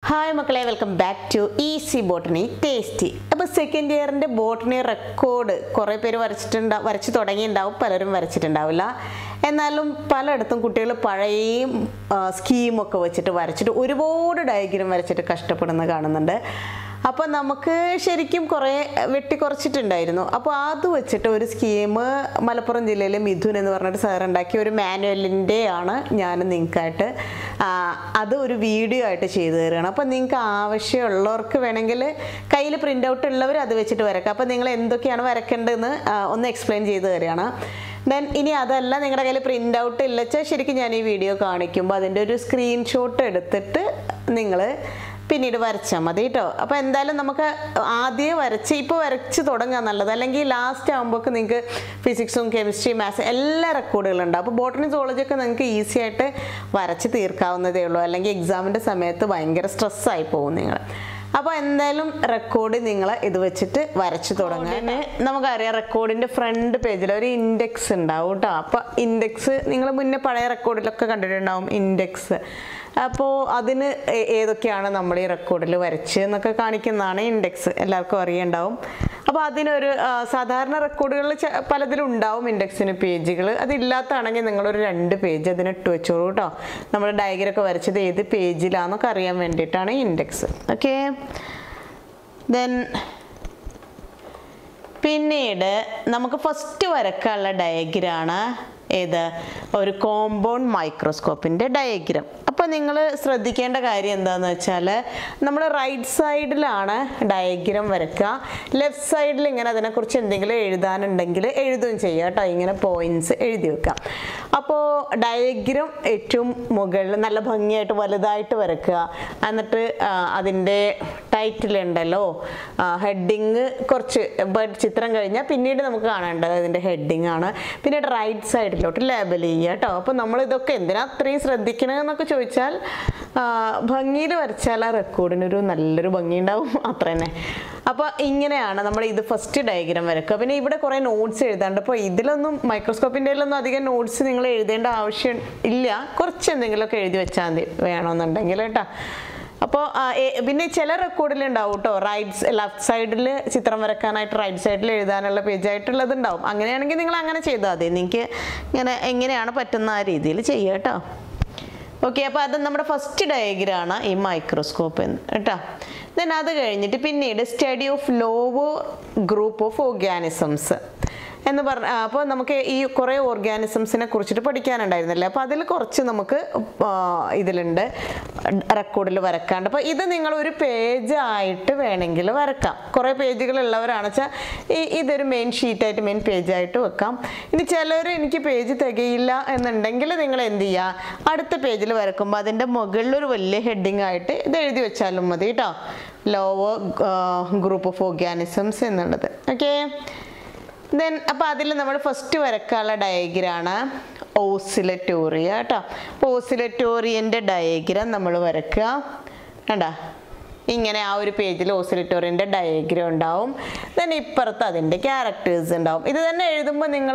hi മക്കളെ welcome back to easy botany tasty അപ്പോൾ second ഇയറിൻ്റെ ബോട്ടണി റെക്കോർഡ് കുറേ പേര് വരച്ചിട്ടുണ്ടാ വരച്ച് തുടങ്ങിയിട്ടുണ്ടാവും പലരും വരച്ചിട്ടുണ്ടാവില്ല എന്നാലും പലയിടത്തും കുട്ടികൾ പഴയ സ്കീമൊക്കെ വെച്ചിട്ട് വരച്ചിട്ട് ഒരുപാട് ഡയഗ്രം വരച്ചിട്ട് കഷ്ടപ്പെടുന്ന കാണുന്നുണ്ട് അപ്പോൾ നമുക്ക് ശരിക്കും കുറേ വെട്ടിക്കുറച്ചിട്ടുണ്ടായിരുന്നു അപ്പോൾ അത് വെച്ചിട്ട് ഒരു സ്കീം മലപ്പുറം ജില്ലയിലെ മിഥുൻ എന്ന് പറഞ്ഞിട്ട് സാർ ഉണ്ടാക്കിയ ഒരു മാനുവലിൻ്റെ ആണ് ഞാൻ നിങ്ങൾക്കായിട്ട് അത് ഒരു വീഡിയോ ആയിട്ട് ചെയ്തു തരികയാണ് അപ്പോൾ നിങ്ങൾക്ക് ആവശ്യമുള്ളവർക്ക് വേണമെങ്കിൽ കയ്യിൽ പ്രിൻ്റ് ഔട്ട് ഉള്ളവർ അത് വെച്ചിട്ട് വരക്കാം അപ്പോൾ നിങ്ങൾ എന്തൊക്കെയാണ് വരക്കേണ്ടതെന്ന് ആ, ഒന്ന് എക്സ്പ്ലെയിൻ ചെയ്തു തരികയാണ് ദെൻ ഇനി അതല്ല നിങ്ങളുടെ കയ്യിൽ പ്രിൻ്റ് ഔട്ട് ഇല്ലച്ചാൽ ശരിക്കും ഞാൻ ഈ വീഡിയോ കാണിക്കുമ്പോൾ അതിൻ്റെ ഒരു സ്ക്രീൻഷോട്ട് എടുത്തിട്ട് നിങ്ങൾ പിന്നീട് വരച്ചാൽ മതി കേട്ടോ അപ്പോൾ എന്തായാലും നമുക്ക് ആദ്യം വരച്ച് ഇപ്പോൾ വരച്ച് തുടങ്ങാൻ നല്ലത് അല്ലെങ്കിൽ ലാസ്റ്റ് ആകുമ്പോഴേക്ക് നിങ്ങൾക്ക് ഫിസിക്സും കെമിസ്ട്രി മാത്സ് എല്ലാ റെക്കോർഡുകളും ഉണ്ടാവും അപ്പോൾ ബോട്ടണി zoology ഒക്കെ നിങ്ങൾക്ക് ഈസി ആയിട്ട് വരച്ച് തീർക്കാവുന്നതേ ഉള്ളൂ അല്ലെങ്കിൽ എക്സാമിൻ്റെ സമയത്ത് ഭയങ്കര സ്ട്രെസ്സായി പോകും നിങ്ങൾ അപ്പോൾ എന്തായാലും റെക്കോർഡ് നിങ്ങൾ ഇത് വെച്ചിട്ട് വരച്ചു തുടങ്ങാൻ നമുക്കറിയാം റെക്കോർഡിൻ്റെ ഫ്രണ്ട് പേജിൽ ഒരു ഇൻഡെക്സ് ഉണ്ടാവും കേട്ടോ അപ്പോൾ ഇൻഡെക്സ് നിങ്ങൾ മുന്നേ പഴയ റെക്കോർഡിലൊക്കെ കണ്ടിട്ടുണ്ടാവും ഇൻഡെക്സ് അപ്പോൾ അതിന് ഏ- ഏതൊക്കെയാണ് നമ്മൾ ഈ റെക്കോർഡിൽ വരച്ച് എന്നൊക്കെ കാണിക്കുന്നതാണ് ഇൻഡെക്സ് എല്ലാവർക്കും അറിയുണ്ടാവും അപ്പോൾ അതിനൊരു ആ, സാധാരണ റെക്കോർഡുകളിൽ പലതിലും ഉണ്ടാവും ഇൻഡെക്സിന് പേജുകൾ അതില്ലാത്തതാണെങ്കിൽ നിങ്ങളൊരു രണ്ട് പേജ് അതിന് ഇട്ട് വെച്ചോളൂ കേട്ടോ നമ്മൾ ഡയഗ്രമൊക്കെ വരച്ചത് ഏത് പേജിലാണെന്നൊക്കെ അറിയാൻ വേണ്ടിയിട്ടാണ് ഇൻഡെക്സ് ഓക്കെ ദെൻ പിന്നീട് നമുക്ക് ഫസ്റ്റ് വരക്കാനുള്ള ഡയഗ്രാണ് ഏത് ഒരു കോമ്പൗണ്ട് മൈക്രോസ്കോപ്പിൻ്റെ ഡയഗ്രാം അപ്പോൾ നിങ്ങൾ ശ്രദ്ധിക്കേണ്ട കാര്യം എന്താണെന്ന് വെച്ചാൽ നമ്മൾ റൈറ്റ് സൈഡിലാണ് ഡയഗ്രാം വരക്കുക ലെഫ്റ്റ് സൈഡിൽ ഇങ്ങനെ അതിനെക്കുറിച്ച് എന്തെങ്കിലും എഴുതാനുണ്ടെങ്കിൽ എഴുതുകയും ചെയ്യുക കേട്ടോ ഇങ്ങനെ പോയിന്റ്സ് എഴുതി വെക്കാം അപ്പോൾ ഡയഗ്രാം ഏറ്റവും മുകളിൽ നല്ല ഭംഗിയായിട്ട് വലുതായിട്ട് വരക്കുക എന്നിട്ട് ആ, അതിൻ്റെ ടൈറ്റിൽ ഉണ്ടല്ലോ ഹെഡിങ് കുറച്ച് ബട്ട് ചിത്രം കഴിഞ്ഞാൽ പിന്നീട് നമുക്ക് കാണേണ്ടത് അതിൻ്റെ ഹെഡിങ് ആണ് പിന്നീട് റൈറ്റ് സൈഡിലോട്ട് ലേബൽ ചെയ്യുക കേട്ടോ അപ്പോൾ നമ്മൾ ഇതൊക്കെ എന്തിനാ അത്രയും ശ്രദ്ധിക്കണമെന്നൊക്കെ ചോദിച്ചാൽ ഭംഗിയിൽ വരച്ചാൽ ആ റെക്കോർഡിനൊരു നല്ലൊരു ഭംഗി ഉണ്ടാവും അത്ര തന്നെ അപ്പോൾ ഇങ്ങനെയാണ് നമ്മൾ ഇത് ഫസ്റ്റ് ഡയഗ്രാം വരക്കുക പിന്നെ ഇവിടെ കുറേ നോട്ട്സ് എഴുതാണ്ട് അപ്പോൾ ഇതിലൊന്നും മൈക്രോസ്കോപ്പിൻ്റെ ഒന്നും അധികം നോട്ട്സ് നിങ്ങൾ എഴുതേണ്ട ആവശ്യം ഇല്ല കുറച്ച് എന്തെങ്കിലുമൊക്കെ എഴുതി വെച്ചാൽ മതി വേണമെന്നുണ്ടെങ്കിൽ കേട്ടോ അപ്പോൾ പിന്നെ ചില റെക്കോർഡിൽ ഉണ്ടാവും കേട്ടോ റൈറ്റ് ലെഫ്റ്റ് സൈഡിൽ ചിത്രം വരക്കാനായിട്ട് റൈറ്റ് സൈഡിൽ എഴുതാനുള്ള പേജായിട്ടുള്ളത് ഉണ്ടാവും അങ്ങനെയാണെങ്കിൽ നിങ്ങൾ അങ്ങനെ ചെയ്താൽ മതി നിങ്ങൾക്ക് ഇങ്ങനെ എങ്ങനെയാണ് പറ്റുന്ന ആ രീതിയിൽ ചെയ്യുക കേട്ടോ ഓക്കെ അപ്പോൾ അത് നമ്മുടെ ഫസ്റ്റ് ഡയഗ്രാണ് ഈ മൈക്രോസ്കോപ്പ് എന്ന് കേട്ടോ ദെൻ അത് കഴിഞ്ഞിട്ട് പിന്നീട് study of lower group of organisms എന്ന് പറഞ്ഞ അപ്പോൾ നമുക്ക് ഈ കുറേ ഓർഗാനിസംസിനെ കുറിച്ചിട്ട് പഠിക്കാനുണ്ടായിരുന്നല്ലേ അപ്പോൾ അതിൽ കുറച്ച് നമുക്ക് ആ, ഇതിലുണ്ട് റെക്കോർഡിൽ വരക്കാണ്ട് അപ്പോൾ ഇത് നിങ്ങൾ ഒരു പേജായിട്ട് വേണമെങ്കിൽ വരക്കാം കുറേ പേജുകൾ ഉള്ളവരാണ് വെച്ചാൽ ഈ ഇതൊരു മെയിൻ ഷീറ്റായിട്ട് മെയിൻ പേജായിട്ട് വെക്കാം ഇനി ചിലർ എനിക്ക് പേജ് തികയില്ല എന്നുണ്ടെങ്കിൽ നിങ്ങൾ എന്ത് ചെയ്യുക അടുത്ത പേജിൽ വരക്കുമ്പോൾ അതിൻ്റെ മുകളിൽ ഒരു വലിയ ഹെഡിങ് ആയിട്ട് ഇത് എഴുതി വെച്ചാലും മതി കേട്ടോ ലോവർ ഗ്രൂപ്പ് ഓഫ് ഓർഗാനിസംസ് എന്നുള്ളത് ഓക്കെ ദെൻ അപ്പോൾ അതിൽ നമ്മൾ ഫസ്റ്റ് വരക്കാനുള്ള ഡയഗ്രാണ് ഓസിലറ്റോറിയ കേട്ടോ അപ്പോൾ ഓസിലറ്റോറിയൻ്റെ ഡയഗ്രാം നമ്മൾ വരക്കുക കണ്ടോ ഇങ്ങനെ ആ ഒരു പേജിൽ ഓസിലറ്റോറിയൻ്റെ ഡയഗ്രാം ഉണ്ടാവും ദെൻ ഇപ്പുറത്ത് അതിൻ്റെ ക്യാരക്ടേഴ്സ് ഉണ്ടാവും ഇത് തന്നെ എഴുതുമ്പോൾ നിങ്ങൾ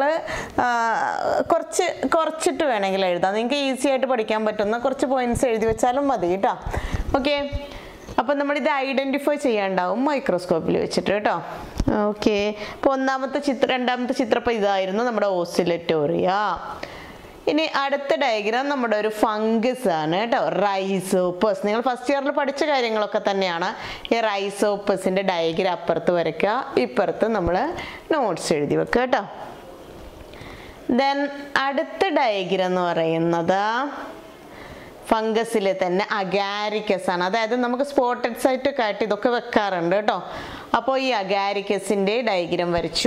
കുറച്ച് കുറച്ചിട്ട് വേണമെങ്കിൽ എഴുതാം നിങ്ങൾക്ക് ഈസി ആയിട്ട് പഠിക്കാൻ പറ്റുന്ന കുറച്ച് പോയിന്റ്സ് എഴുതി വെച്ചാലും മതി കേട്ടോ ഓക്കെ അപ്പം നമ്മളിത് ഐഡൻറ്റിഫൈ ചെയ്യാണ്ടാവും മൈക്രോസ്കോപ്പിൽ വെച്ചിട്ട് കേട്ടോ ഓക്കെ അപ്പോൾ ഒന്നാമത്തെ ചിത്രം രണ്ടാമത്തെ ചിത്രം ഇപ്പോൾ ഇതായിരുന്നു നമ്മുടെ ഓസിലറ്റോറിയ ഇനി അടുത്ത ഡയഗ്രാം നമ്മുടെ ഒരു ഫംഗസ് ആണ് കേട്ടോ റൈസോപ്പസ് നിങ്ങൾ ഫസ്റ്റ് ഇയറിൽ പഠിച്ച കാര്യങ്ങളൊക്കെ തന്നെയാണ് ഈ റൈസോപ്പസിൻ്റെ ഡയഗ്രാം അപ്പുറത്ത് വരയ്ക്കുക ഇപ്പുറത്ത് നമ്മൾ നോട്ട്സ് എഴുതി വെക്കുക കേട്ടോ ദെൻ അടുത്ത ഡയഗ്രാം എന്ന് പറയുന്നത് ഫംഗസിലെ തന്നെ അഗാരിക്കസ് ആണ് അതായത് നമുക്ക് സ്പോട്ടഡ് സൈറ്റ് ഒക്കെ ആയിട്ട് ഇതൊക്കെ വെക്കാറുണ്ട് കേട്ടോ അപ്പോൾ ഈ അഗാരിക്കസിൻ്റെ ഡയഗ്രാം വരച്ചു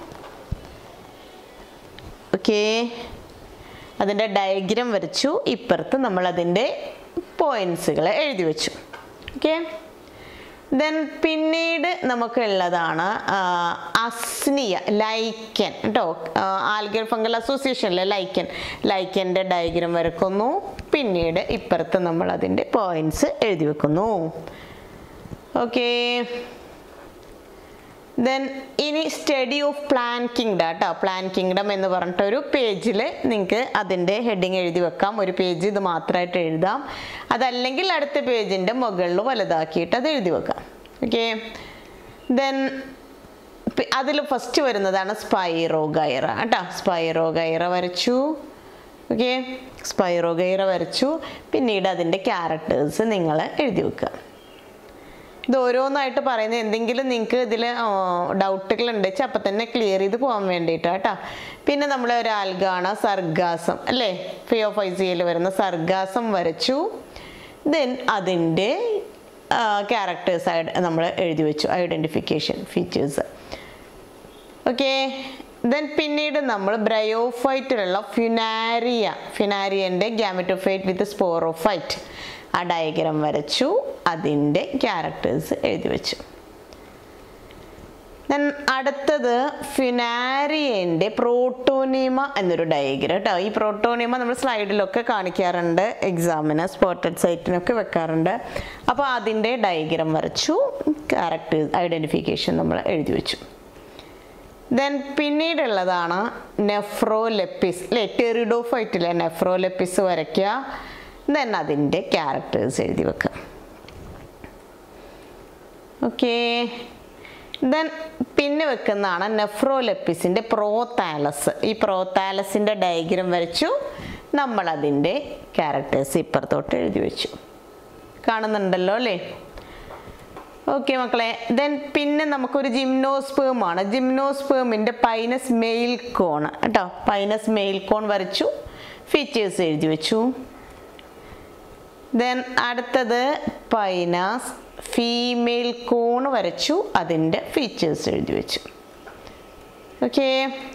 ഓക്കേ അതിൻ്റെ ഡയഗ്രാം വരച്ചു ഇപ്പുറത്ത് നമ്മൾ അതിൻ്റെ പോയിൻസുകൾ എഴുതി വെച്ചു ഓക്കെ ദെൻ പിന്നീട് നമുക്കുള്ളതാണ് ആ, അസ്നിയ ലൈക്കൻ കേട്ടോ ആൽഗൽ ഫംഗൽ അസോസിയേഷനിലെ ലൈക്കൻ ലൈക്കൻ്റെ ഡയഗ്രാം വരക്കുന്നു പിന്നീട് ഇപ്പുറത്ത് നമ്മൾ അതിൻ്റെ പോയിൻറ്റ്സ് എഴുതി വെക്കുന്നു ഓക്കേ ദെൻ ഇനി സ്റ്റഡി ഓഫ് പ്ലാൻ കിങ്ഡം കേട്ടോ പ്ലാൻ കിങ്ഡം എന്ന് പറഞ്ഞിട്ട് ഒരു പേജിൽ നിങ്ങൾക്ക് അതിൻ്റെ ഹെഡിങ് എഴുതി വെക്കാം ഒരു പേജ് ഇത് മാത്രമായിട്ട് എഴുതാം അതല്ലെങ്കിൽ അടുത്ത പേജിൻ്റെ മുകളിൽ വലുതാക്കിയിട്ട് അത് എഴുതി വെക്കാം ഓക്കെ ദെൻ അതിൽ ഫസ്റ്റ് വരുന്നതാണ് സ്പൈറോ ഗൈറ കേട്ടോ സ്പൈറോ ഗൈറ വരച്ചു ഓക്കെ സ്പൈറോ ഗൈറ വരച്ചു പിന്നീട് അതിൻ്റെ ക്യാരക്ടേഴ്സ് നിങ്ങൾ എഴുതി വെക്കുക ഇത് ഓരോന്നായിട്ട് പറയുന്നത് എന്തെങ്കിലും നിങ്ങൾക്ക് ഇതിൽ ഡൗട്ടുകൾ ഉണ്ടെച്ചാൽ അപ്പം തന്നെ ക്ലിയർ ചെയ്ത് പോകാൻ വേണ്ടിയിട്ട് കേട്ടോ പിന്നെ നമ്മൾ ഒരു ആൽഗാണ് സർഗാസം അല്ലേ ഫി ഓഫ് ഐ സിയിൽ വരുന്ന സർഗാസം വരച്ചു ദെൻ അതിൻ്റെ ക്യാരക്ടേഴ്സ് നമ്മൾ എഴുതി വെച്ചു ഐഡൻറ്റിഫിക്കേഷൻ ഫീച്ചേഴ്സ് ഓക്കെ ദെൻ പിന്നീട് നമ്മൾ ബ്രയോഫൈറ്റിലുള്ള ഫിനാരിയ ഫിനാരിയൻ്റെ ഗ്യാമറ്റോഫൈറ്റ് വിത്ത് സ്പോറോഫൈറ്റ് ആ ഡയഗ്രാം വരച്ചു അതിൻ്റെ ക്യാരക്ടേഴ്സ് എഴുതി വെച്ചു ദെൻ അടുത്തത് ഫിനാരിയൻ്റെ പ്രോട്ടോണിമ എന്നൊരു ഡയഗ്രാം കേട്ടോ ഈ പ്രോട്ടോണിമ നമ്മൾ സ്ലൈഡിലൊക്കെ കാണിക്കാറുണ്ട് എക്സാമിന് സ്പോട്ടഡ് സൈറ്റിനൊക്കെ വെക്കാറുണ്ട് അപ്പോൾ അതിൻ്റെ ഡയഗ്രാം വരച്ചു ക്യാരക്ടേഴ്സ് ഐഡൻറ്റിഫിക്കേഷൻ നമ്മൾ എഴുതി വെച്ചു ദെൻ പിന്നീടുള്ളതാണ് നെഫ്രോലെപ്പിസ് അല്ലേ ടെറിഡോഫൈറ്റിലെ നെഫ്രോലെപ്പിസ് വരയ്ക്കുക ദെൻ അതിൻ്റെ ക്യാരക്ടേഴ്സ് എഴുതി വെക്കുക ഓക്കെ ദെൻ പിന്നെ വെക്കുന്നതാണ് നെഫ്രോലെപ്പിസിൻ്റെ പ്രോതാലസ് ഈ പ്രോതാലസിൻ്റെ ഡയഗ്രാം വരച്ചു നമ്മളതിൻ്റെ ക്യാരക്ടേഴ്സ് ഇപ്പുറത്തോട്ട് എഴുതി വെച്ചു കാണുന്നുണ്ടല്ലോ അല്ലേ ഓക്കെ മക്കളെ ദെൻ പിന്നെ നമുക്കൊരു ജിംനോസ്പേമാണ് ജിംനോസ്പേമിൻ്റെ പൈനസ് മെയിൽ കോൺ കേട്ടോ പൈനസ് മെയിൽ കോൺ വരച്ചു ഫീച്ചേഴ്സ് എഴുതി വെച്ചു ദെൻ അടുത്തത് പൈനാസ് ഫീമെയിൽ കോൺ വരച്ചു അതിൻ്റെ ഫീച്ചേഴ്സ് എഴുതി വെച്ചു ഓക്കെ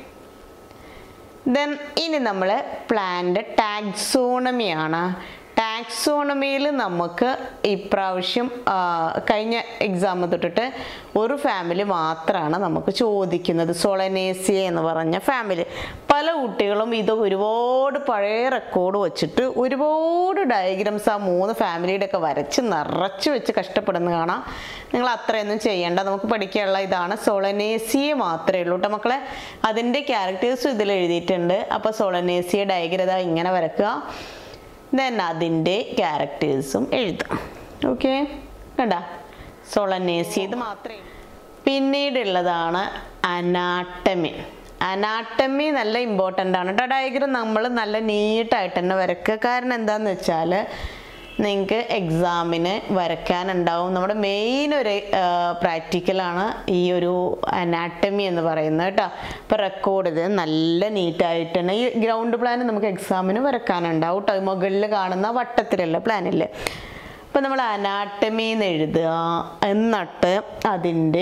ദെൻ ഇനി നമ്മൾ പ്ലാന്റ് ടാക്സോണമിയാണ് ടാക്സോണമിയിൽ നമുക്ക് ഇപ്രാവശ്യം ആ, കഴിഞ്ഞ എക്സാം തൊട്ടിട്ട് ഒരു ഫാമിലി മാത്രമാണ് നമുക്ക് ചോദിക്കുന്നത് സോളനേസിയ എന്ന് പറഞ്ഞ ഫാമിലി പല കുട്ടികളും ഇത് ഒരുപാട് പഴയ റെക്കോർഡ് വെച്ചിട്ട് ഒരുപാട് ഡയഗ്രാംസ് ആ മൂന്ന് ഫാമിലിയുടെ ഒക്കെ വരച്ച് നിറച്ച് വെച്ച് കഷ്ടപ്പെടുന്ന കാണാം നിങ്ങൾ അത്രയൊന്നും ചെയ്യേണ്ട നമുക്ക് പഠിക്കാനുള്ള ഇതാണ് സോളനേസിയെ മാത്രമേ ഉള്ളൂ കേട്ടോ മക്കളെ അതിൻ്റെ ക്യാരക്ടേഴ്സും ഇതിൽ എഴുതിയിട്ടുണ്ട് അപ്പോൾ സോളനേസിയ ഡയഗ്രം ഇങ്ങനെ വരക്കുക ദെൻ അതിൻ്റെ ക്യാരക്ടേഴ്സും എഴുതാം ഓക്കെ കണ്ട സോളനേസി ഇത് മാത്രമേ പിന്നീടുള്ളതാണ് അനാട്ടമി അനാട്ടമി നല്ല ഇമ്പോർട്ടൻ്റ് ആണ് കേട്ടോ ഡയഗ്രം നമ്മൾ നല്ല നീട്ടായിട്ട് തന്നെ വരയ്ക്കുക കാരണം എന്താണെന്ന് വെച്ചാൽ നിങ്ങൾക്ക് എക്സാമിന് വരയ്ക്കാനുണ്ടാവും നമ്മുടെ മെയിൻ ഒരു പ്രാക്ടിക്കലാണ് ഈ ഒരു അനാട്ടമി എന്ന് പറയുന്നത് കേട്ടോ അപ്പോൾ റെക്കോർഡ് ഇത് നല്ല നീറ്റായിട്ട് തന്നെ ഈ ഗ്രൗണ്ട് പ്ലാൻ നമുക്ക് എക്സാമിന് വരയ്ക്കാനുണ്ടാവും കേട്ടോ ഈ മുകളിൽ കാണുന്ന വട്ടത്തിലുള്ള പ്ലാനില്ലേ അപ്പോൾ നമ്മൾ അനാട്ടമി എന്ന് എഴുതുക എന്നിട്ട് അതിൻ്റെ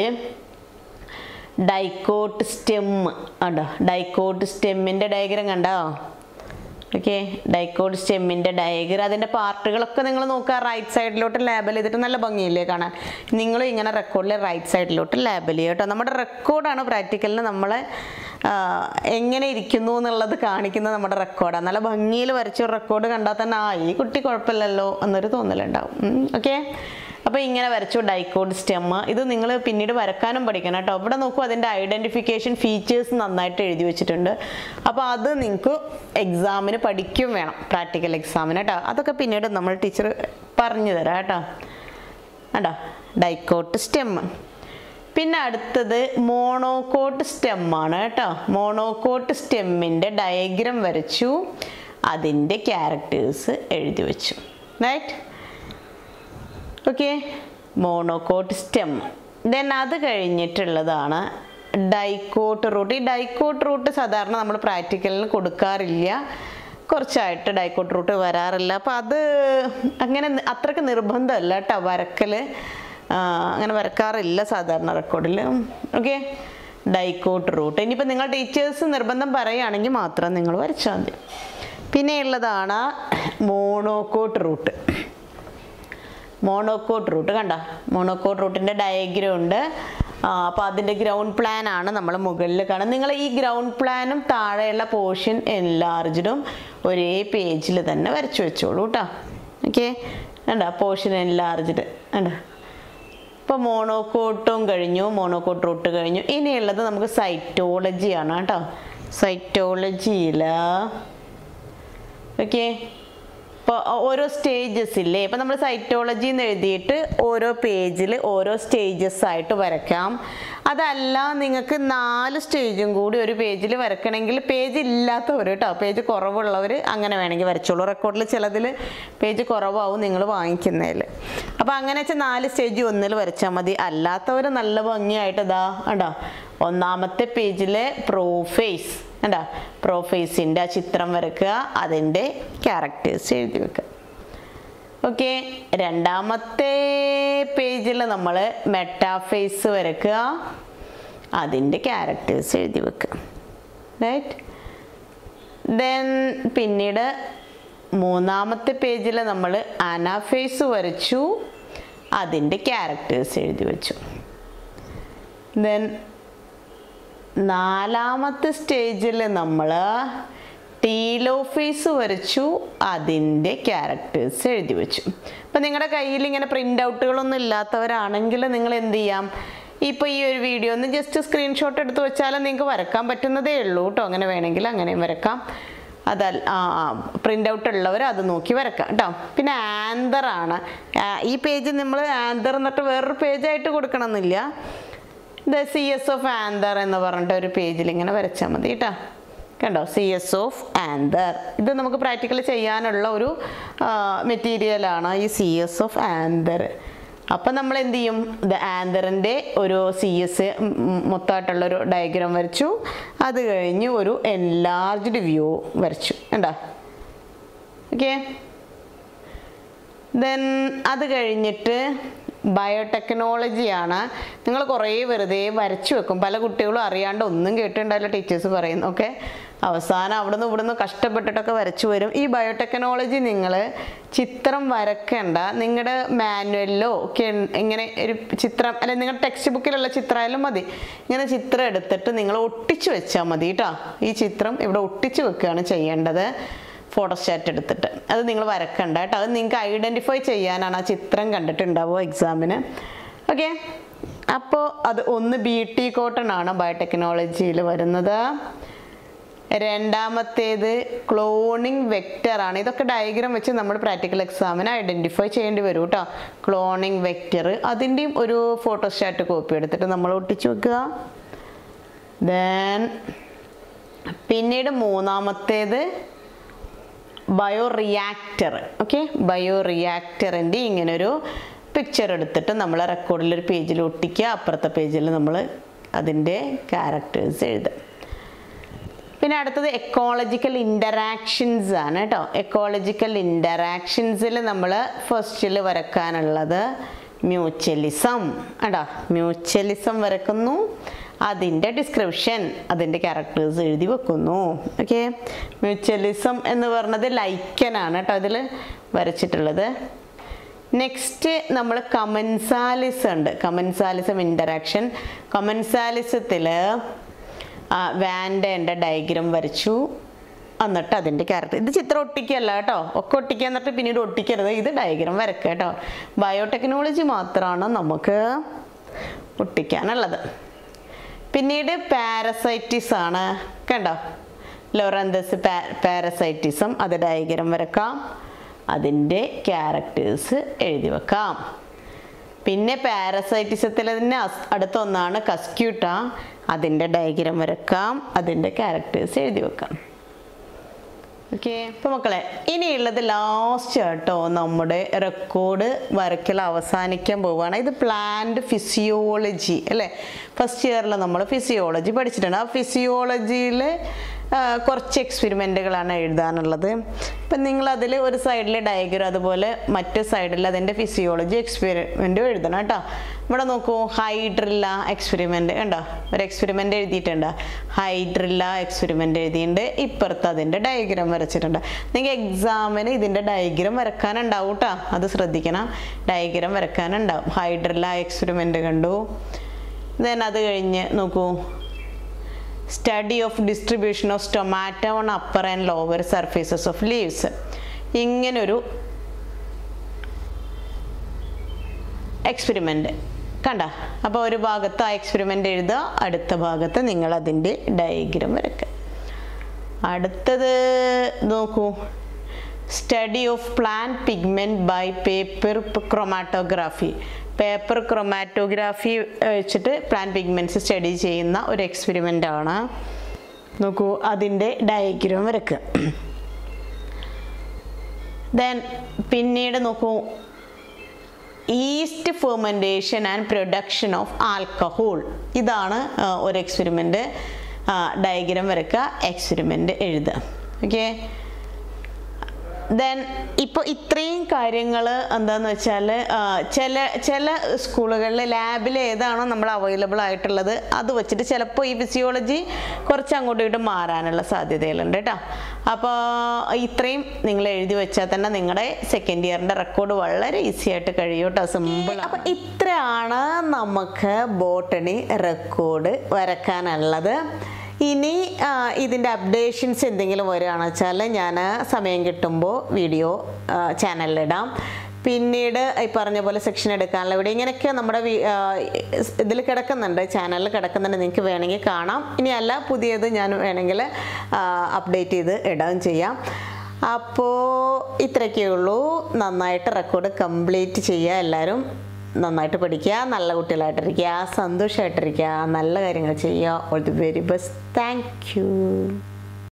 ഡൈക്കോട്ട് സ്റ്റെം ഉണ്ടോ ഡൈക്കോട്ട് സ്റ്റെമ്മിൻ്റെ ഡയഗ്രം കണ്ടോ ഓക്കെ ഡൈക്കോഡ് സ്റ്റെമ്മിൻ്റെ ഡയഗ്രം അതിൻ്റെ പാർട്ടുകളൊക്കെ നിങ്ങൾ നോക്കുക റൈറ്റ് സൈഡിലോട്ട് ലേബൽ ചെയ്തിട്ട് നല്ല ഭംഗിയില്ലേ കാണാൻ നിങ്ങൾ ഇങ്ങനെ റെക്കോർഡിൽ റൈറ്റ് സൈഡിലോട്ട് ലേബൽ ചെയ്യുക കേട്ടോ നമ്മുടെ റെക്കോർഡാണ് പ്രാക്ടിക്കലിന് നമ്മളെ ആ, എങ്ങനെ ഇരിക്കുന്നു എന്നുള്ളത് കാണിക്കുന്നത് നമ്മുടെ റെക്കോർഡാണ് നല്ല ഭംഗിയിൽ വരച്ച ഒരു റെക്കോർഡ് കണ്ടാൽ തന്നെ ആ ഈ കുട്ടി കുഴപ്പമില്ലല്ലോ എന്നൊരു തോന്നലുണ്ടാവും ഓക്കെ അപ്പോൾ ഇങ്ങനെ വരച്ചു ഡൈക്കോഡ് സ്റ്റെം ഇത് നിങ്ങൾ പിന്നീട് വരക്കാനും പഠിക്കണം കേട്ടോ ഇവിടെ നോക്കൂ അതിൻ്റെ ഐഡൻറ്റിഫിക്കേഷൻ ഫീച്ചേഴ്സ് നന്നായിട്ട് എഴുതി വെച്ചിട്ടുണ്ട് അപ്പോൾ അത് നിങ്ങൾക്ക് എക്സാമിന് പഠിക്കും വേണം പ്രാക്ടിക്കൽ എക്സാമിന് കേട്ടോ അതൊക്കെ പിന്നീട് നമ്മൾ ടീച്ചർ പറഞ്ഞു തരാം കേട്ടോ കേട്ടോ ഡൈക്കോട്ട് സ്റ്റെം പിന്നെ അടുത്തത് മോണോകോട്ട് സ്റ്റെമ്മാണ് കേട്ടോ മോണോകോട്ട് സ്റ്റെമ്മിൻ്റെ ഡയഗ്രം വരച്ചു അതിൻ്റെ ക്യാരക്ടേഴ്സ് എഴുതി വെച്ചു right okay monocot stem then അത് കഴിഞ്ഞിട്ടുള്ളതാണ് ഡൈക്കോട്ട് റൂട്ട് ഈ ഡൈക്കോട്ട് റൂട്ട് സാധാരണ നമ്മൾ പ്രാക്ടിക്കലിന് കൊടുക്കാറില്ല കുറച്ചായിട്ട് ഡൈക്കോട്ട് റൂട്ട് വരാറില്ല അപ്പോൾ അത് അങ്ങനെ നി- അത്രയ്ക്ക് നിർബന്ധമല്ല കേട്ടോ വരക്കൽ അങ്ങനെ വരക്കാറില്ല സാധാരണ റെക്കോർഡിൽ ഓക്കെ ഡൈക്കോട്ട് റൂട്ട് ഇനിയിപ്പോൾ നിങ്ങൾ ടീച്ചേഴ്സ് നിർബന്ധം പറയുകയാണെങ്കിൽ മാത്രം നിങ്ങൾ വരച്ചാൽ മതി പിന്നെ ഉള്ളതാണ് മോണോക്കോട്ട് റൂട്ട് മോണോക്കോട്ട് റൂട്ട് കണ്ട മോണോക്കോട്ട് റൂട്ടിൻ്റെ ഡയഗ്രം ഉണ്ട് അപ്പോൾ അതിൻ്റെ ഗ്രൗണ്ട് പ്ലാൻ ആണ് നമ്മൾ മുകളിൽ കാണുന്നത് നിങ്ങൾ ഈ ഗ്രൗണ്ട് പ്ലാനും താഴെയുള്ള പോർഷൻ എൻലാർജ്ഡും ഒരേ പേജിൽ തന്നെ വരച്ചു വെച്ചോളൂ കേട്ടോ ഓക്കെ കണ്ട പോർഷൻ എൻലാർജ്ഡ് കണ്ട ഇപ്പോൾ മോണോകോട്ടും കഴിഞ്ഞു മോണോകോട്ട് റൂട്ട് കഴിഞ്ഞു ഇനിയുള്ളത് നമുക്ക് സൈറ്റോളജിയാണ് കേട്ടോ സൈറ്റോളജിയിൽ ഓക്കെ ഇപ്പോൾ ഓരോ സ്റ്റേജസ് ഇല്ലേ ഇപ്പം നമ്മൾ സൈറ്റോളജി എന്ന് എഴുതിയിട്ട് ഓരോ പേജിൽ ഓരോ സ്റ്റേജസ് ആയിട്ട് വരയ്ക്കാം അതല്ല നിങ്ങൾക്ക് നാല് സ്റ്റേജും കൂടി ഒരു പേജിൽ വരയ്ക്കണമെങ്കിൽ പേജ് ഇല്ലാത്തവർ കേട്ടോ പേജ് കുറവുള്ളവർ അങ്ങനെ വേണമെങ്കിൽ വരച്ചോളൂ റെക്കോർഡിൽ ചിലതിൽ പേജ് കുറവാവും നിങ്ങൾ വാങ്ങിക്കുന്നതിൽ അപ്പോൾ അങ്ങനെ വെച്ചാൽ നാല് സ്റ്റേജ് ഒന്നിൽ വരച്ചാൽ മതി അല്ലാത്തവർ നല്ല ഭംഗിയായിട്ട് ഇതാ കണ്ടോ ഒന്നാമത്തെ പേജിലെ പ്രോഫേസ് കണ്ടോ പ്രോഫേസിൻ്റെ ആ ചിത്രം വരയ്ക്കുക അതിൻ്റെ ക്യാരക്ടേഴ്സ് എഴുതി വെക്കുക ഓക്കെ രണ്ടാമത്തെ പേജിൽ നമ്മൾ മെറ്റാഫേസ് വരയ്ക്കുക അതിൻ്റെ ക്യാരക്ടേഴ്സ് എഴുതി വെക്കുക റൈറ്റ് ദെൻ പിന്നീട് മൂന്നാമത്തെ പേജിൽ നമ്മൾ അനാഫേസ് വരച്ചു അതിൻ്റെ ക്യാരക്ടേഴ്സ് എഴുതി വെച്ചു ദെൻ നാലാമത്തെ സ്റ്റേജിൽ നമ്മൾ ടീലോഫീസ് വരച്ചു അതിൻ്റെ ക്യാരക്ടേഴ്സ് എഴുതി വെച്ചു അപ്പം നിങ്ങളുടെ കയ്യിൽ ഇങ്ങനെ പ്രിൻ്റ് ഔട്ടുകളൊന്നും ഇല്ലാത്തവരാണെങ്കിൽ നിങ്ങൾ എന്ത് ചെയ്യാം ഇപ്പോൾ ഈ ഒരു വീഡിയോ ഒന്ന് ജസ്റ്റ് സ്ക്രീൻഷോട്ട് എടുത്ത് വെച്ചാൽ നിങ്ങൾക്ക് വരക്കാൻ പറ്റുന്നതേ ഉള്ളൂ കേട്ടോ അങ്ങനെ വേണമെങ്കിൽ അങ്ങനെയും വരക്കാം അതല്ല ആ പ്രിൻ്റ് ഔട്ട് ഉള്ളവർ അത് നോക്കി വരക്കാം കേട്ടോ പിന്നെ ആന്തറാണ് ഈ പേജ് നമ്മൾ ആന്തർ എന്നിട്ട് വേറൊരു പേജായിട്ട് കൊടുക്കണമെന്നില്ല the C S of anther എന്ന് പറഞ്ഞിട്ട് ഒരു പേജിൽ ഇങ്ങനെ വരച്ചാൽ മതി കേട്ടോ കണ്ടോ സി എസ് ഓഫ് ആന്തർ ഇത് നമുക്ക് പ്രാക്ടിക്കലി ചെയ്യാനുള്ള ഒരു മെറ്റീരിയലാണ് ഈ സി എസ് ഓഫ് ആന്തർ അപ്പം നമ്മൾ എന്ത് ചെയ്യും ദ ആന്തറിൻ്റെ ഒരു സി എസ് മൊത്തമായിട്ടുള്ള ഒരു ഡയഗ്രാം വരച്ചു അത് കഴിഞ്ഞ് ഒരു എൻലാർജ്ഡ് വ്യൂ വരച്ചു കണ്ടോ ഓക്കെ ദെൻ അത് കഴിഞ്ഞിട്ട് ബയോടെക്നോളജിയാണ് നിങ്ങൾ കുറേ വെറുതെ വരച്ചു വെക്കും പല കുട്ടികളും അറിയാണ്ട് ഒന്നും കേട്ടിട്ടുണ്ടാവില്ല ടീച്ചേഴ്സ് പറയുന്നു ഓക്കെ അവസാനം അവിടുന്ന് ഇവിടുന്ന് കഷ്ടപ്പെട്ടിട്ടൊക്കെ വരച്ചു വരും ഈ ബയോടെക്നോളജി നിങ്ങൾ ചിത്രം വരക്കേണ്ട നിങ്ങളുടെ മാനുവലിലോ ഒക്കെ ഇങ്ങനെ ഒരു ചിത്രം അല്ലെങ്കിൽ നിങ്ങളുടെ ടെക്സ്റ്റ് ബുക്കിലുള്ള ചിത്രമായാലും മതി ഇങ്ങനെ ചിത്രം എടുത്തിട്ട് നിങ്ങൾ ഒട്ടിച്ചു വെച്ചാൽ മതി കേട്ടോ ഈ ചിത്രം ഇവിടെ ഒട്ടിച്ചു വെക്കുകയാണ് ചെയ്യേണ്ടത് ഫോട്ടോസ്റ്റാറ്റ് എടുത്തിട്ട് അത് നിങ്ങൾ വരക്കണ്ട കേട്ടോ അത് നിങ്ങൾക്ക് ഐഡൻറ്റിഫൈ ചെയ്യാനാണ് ആ ചിത്രം കണ്ടിട്ടുണ്ടാവുക എക്സാമിന് ഓക്കെ അപ്പോൾ അത് ഒന്ന് ബി ടി കോട്ടൺ ആണ് ബയോടെക്നോളജിയിൽ വരുന്നത് രണ്ടാമത്തേത് ക്ലോണിംഗ് വെക്റ്റർ ആണ് ഇതൊക്കെ ഡയഗ്രാം വെച്ച് നമ്മൾ പ്രാക്ടിക്കൽ എക്സാമിന് ഐഡൻറ്റിഫൈ ചെയ്യേണ്ടി വരും കേട്ടോ ക്ലോണിംഗ് വെക്റ്റർ അതിൻ്റെയും ഒരു ഫോട്ടോസ്റ്റാറ്റ് കോപ്പി എടുത്തിട്ട് നമ്മൾ ഒട്ടിച്ചു വെക്കുക ദെൻ പിന്നീട് മൂന്നാമത്തേത് ബയോ റിയാക്ടർ ഓക്കെ ബയോ റിയാക്ടറിൻ്റെ ഇങ്ങനൊരു പിക്ചർ എടുത്തിട്ട് നമ്മൾ റെക്കോർഡിൽ ഒരു പേജിൽ ഒട്ടിക്കുക അപ്പുറത്തെ പേജിൽ നമ്മൾ അതിൻ്റെ ക്യാരക്ടേഴ്സ് എഴുതുക പിന്നെ അടുത്തത് എക്കോളജിക്കൽ ഇൻ്ററാക്ഷൻസ് ആണ് കേട്ടോ എക്കോളജിക്കൽ ഇൻ്ററാക്ഷൻസിൽ നമ്മൾ ഫസ്റ്റിൽ വരക്കാനുള്ളത് മ്യൂച്വലിസം കേട്ടോ മ്യൂച്വലിസം വരക്കുന്നു അതിൻ്റെ ഡിസ്ക്രിപ്ഷൻ അതിൻ്റെ ക്യാരക്ടേഴ്സ് എഴുതി വെക്കുന്നു ഓക്കെ മ്യൂച്വലിസം എന്ന് പറഞ്ഞത് ലൈക്കനാണ് കേട്ടോ അതിൽ വരച്ചിട്ടുള്ളത് നെക്സ്റ്റ് നമ്മൾ കമൻസാലിസ് ഉണ്ട് കമൻസാലിസം ഇൻ്ററാക്ഷൻ കമൻസാലിസത്തിൽ വാൻഡേൻ്റെ ഡയഗ്രാം വരച്ചു എന്നിട്ട് അതിൻ്റെ ക്യാരക്ടർ ഇത് ചിത്രം ഒട്ടിക്കല്ല കേട്ടോ ഒക്കെ ഒട്ടിക്കുക എന്നിട്ട് പിന്നീട് ഒട്ടിക്കരുത് ഇത് ഡയഗ്രാം വരക്കുക കേട്ടോ ബയോടെക്നോളജി മാത്രമാണ് നമുക്ക് ഒട്ടിക്കാനുള്ളത് പിന്നീട് പാരസൈറ്റിസ് ആണ് കണ്ടോ ലോറന്തസ് പാരസൈറ്റിസം അത് ഡയഗ്രാം വരക്കാം അതിൻ്റെ ക്യാരക്ടേഴ്സ് എഴുതി വെക്കാം പിന്നെ പാരസൈറ്റിസത്തിൽ തന്നെ അടുത്ത ഒന്നാണ് കസ്ക്യൂട്ട അതിൻ്റെ ഡയഗ്രാം വരക്കാം അതിൻ്റെ ക്യാരക്ടേഴ്സ് എഴുതി വെക്കാം ഓക്കെ ഇപ്പോൾ മക്കളെ ഇനിയുള്ളത് ലാസ്റ്റ് കേട്ടോ നമ്മുടെ റെക്കോർഡ് വരയ്ക്കൽ അവസാനിക്കാൻ പോവുകയാണ് ഇത് പ്ലാന്റ് ഫിസിയോളജി അല്ലേ ഫസ്റ്റ് ഇയറിൽ നമ്മൾ ഫിസിയോളജി പഠിച്ചിട്ടുണ്ട് ആ ഫിസിയോളജിയിൽ കുറച്ച് എക്സ്പെരിമെൻറ്റുകളാണ് എഴുതാനുള്ളത് ഇപ്പം നിങ്ങൾ അതിൽ ഒരു സൈഡിൽ ഡയഗ്രാം അതുപോലെ മറ്റു സൈഡിൽ അതിൻ്റെ ഫിസിയോളജി എക്സ്പെരിമെൻറ്റും എഴുതണം കേട്ടോ ഇവിടെ നോക്കൂ ഹൈഡ്രില്ല എക്സ്പെരിമെൻ്റ് കണ്ടോ ഒരു എക്സ്പെരിമെൻ്റ് എഴുതിയിട്ടുണ്ട് ഹൈഡ്രില്ല എക്സ്പെരിമെൻ്റ് എഴുതിയിട്ടുണ്ട് ഇപ്പുറത്ത് അതിൻ്റെ ഡയഗ്രാം വരച്ചിട്ടുണ്ട് നിങ്ങൾക്ക് എക്സാമിന് ഇതിൻ്റെ ഡയഗ്രാം വരക്കാനുണ്ടാവും കേട്ടോ അത് ശ്രദ്ധിക്കണം ഡയഗ്രാം വരക്കാനുണ്ടാവും ഹൈഡ്രില്ല എക്സ്പെരിമെൻ്റ് കണ്ടു ദെൻ അത് കഴിഞ്ഞ് നോക്കൂ study of distribution of stomata on upper and lower surfaces of leaves ഇങ്ങനൊരു എക്സ്പെരിമെൻ്റ് കണ്ട അപ്പോൾ ഒരു ഭാഗത്ത് ആ എക്സ്പെരിമെൻ്റ് എഴുതുക അടുത്ത ഭാഗത്ത് നിങ്ങൾ അതിൻ്റെ ഡയഗ്രാം വരയ്ക്കുക അടുത്തത് നോക്കൂ study of plant pigment by paper chromatography paper chromatography വെച്ചിട്ട് പ്ലാന്റ് പിഗ്മെൻറ്റ്സ് സ്റ്റഡി ചെയ്യുന്ന ഒരു എക്സ്പെരിമെൻ്റ് ആണ് നോക്കൂ അതിൻ്റെ ഡയഗ്രാം വരയ്ക്കുക ദെൻ പിന്നീട് നോക്കൂ yeast fermentation and production of alcohol ഇതാണ് ആ, ഒരു എക്സ്പെരിമെൻ്റ് ഡയഗ്രാം വരക്കുക എക്സ്പെരിമെൻ്റ് എഴുതുക ഓക്കെ ദെൻ ഇപ്പോൾ ഇത്രയും കാര്യങ്ങൾ എന്താന്ന് വെച്ചാൽ ചില ചില സ്കൂളുകളിൽ ലാബിൽ ഏതാണോ നമ്മൾ അവൈലബിൾ ആയിട്ടുള്ളത് അത് വെച്ചിട്ട് ചിലപ്പോൾ ഈ ഫിസിയോളജി കുറച്ച് അങ്ങോട്ടും ഇങ്ങോട്ടും മാറാനുള്ള സാധ്യതകളുണ്ട് കേട്ടോ അപ്പോൾ ഇത്രയും നിങ്ങൾ എഴുതി വെച്ചാൽ തന്നെ നിങ്ങളുടെ സെക്കൻഡ് ഇയറിൻ്റെ റെക്കോർഡ് വളരെ ഈസി ആയിട്ട് കഴിയും കേട്ടോ സിമ്പിൾ അപ്പം ഇത്രയാണ് നമുക്ക് ബോട്ടണി റെക്കോർഡ് വരക്കാനുള്ളത് ഇനി ആ, ഇതിൻ്റെ അപ്ഡേഷൻസ് എന്തെങ്കിലും വരികയാണെന്ന് വെച്ചാൽ ഞാൻ സമയം കിട്ടുമ്പോൾ വീഡിയോ ചാനലിലിടാം പിന്നീട് ഈ പറഞ്ഞ പോലെ സെക്ഷൻ എടുക്കാനുള്ള വീഡിയോ ഇങ്ങനെയൊക്കെ നമ്മുടെ ഇതിൽ കിടക്കുന്നുണ്ട് ചാനലിൽ കിടക്കുന്നുണ്ട് നിങ്ങൾക്ക് വേണമെങ്കിൽ കാണാം ഇനി അല്ല പുതിയത് ഞാൻ വേണമെങ്കിൽ അപ്ഡേറ്റ് ചെയ്ത് ഇടുകയും ചെയ്യാം അപ്പോൾ ഇത്രയൊക്കെ ഉള്ളൂ നന്നായിട്ട് റെക്കോർഡ് കംപ്ലീറ്റ് ചെയ്യുക എല്ലാവരും നന്നായിട്ട് പഠിക്കുക നല്ല കുട്ടികളായിട്ടിരിക്കുക സന്തോഷമായിട്ടിരിക്കുക നല്ല കാര്യങ്ങൾ ചെയ്യുക all the very best thank U